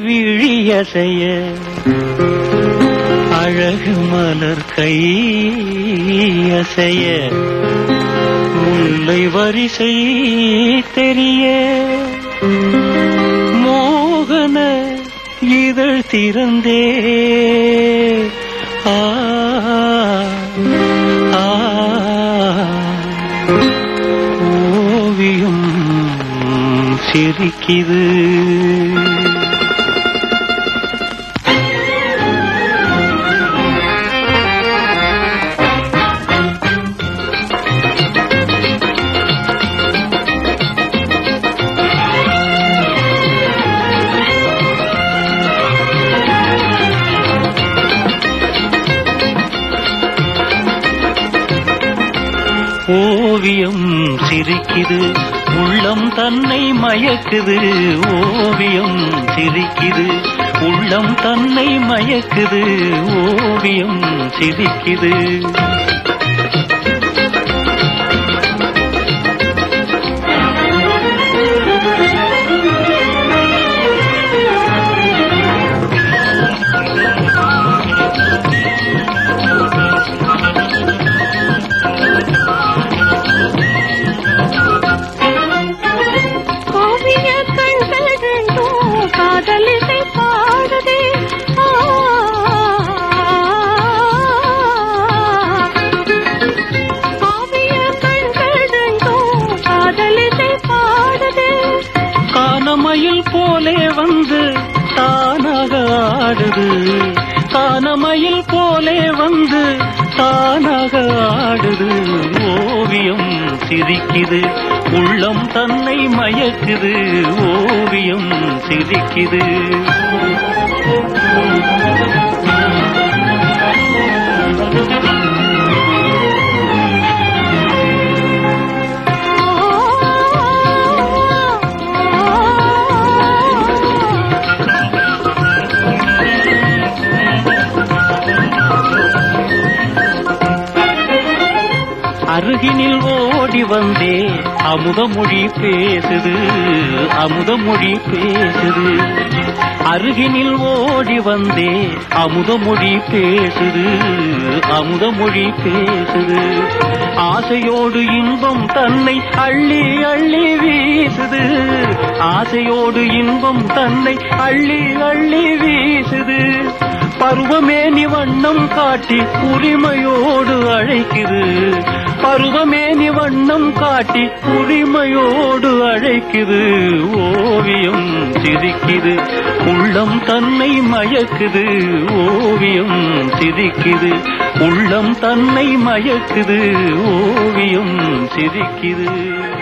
விழியசைய அழகு மலர் கை அசைய முல்லை வரிசை தெரிய மோகன இதழ் திறந்தே ஆ ஆ ஓவியம் சிரிக்குது ஓவியம் சிரிக்குது உள்ளம் தன்னை மயக்குது ஓவியம் சிரிக்குது உள்ளம் தன்னை மயக்குது ஓவியம் சிரிக்குது ஓவிய கண்கள் ரெண்டும் காதலிசை பாடுதே ஆ. ஓவிய கண்கள் ரெண்டும் காதலிசை பாடுதே கானமயில் போலே வந்து தானாக ஆடுது கானமயில் போலே வந்து தானாக ஆடுது ஓவியம் சிரிக்குது உள்ளம் தன்னை மயக்குது ஓவியம் சிரிக்குது அருகினில் ஓடி வந்தே அமுதமொழி பேசுது அமுதமொழி பேசுது அருகினில் ஓடி வந்தே அமுதமொழி பேசுது அமுதமொழி பேசுது ஆசையோடு இன்பம் தன்னை அள்ளி அள்ளி வீசுது ஆசையோடு இன்பம் தன்னை அள்ளி அள்ளி வீசுது பருவமேனி வண்ணம் காட்டி உரிமையோடு அழைக்குது பருவமேனி வண்ணம் காட்டி உரிமையோடு அழைக்குது ஓவியம் சிரிக்குது உள்ளம் தன்னை மயக்குது ஓவியம் சிரிக்குது உள்ளம் தன்னை மயக்குது ஓவியம் சிரிக்குது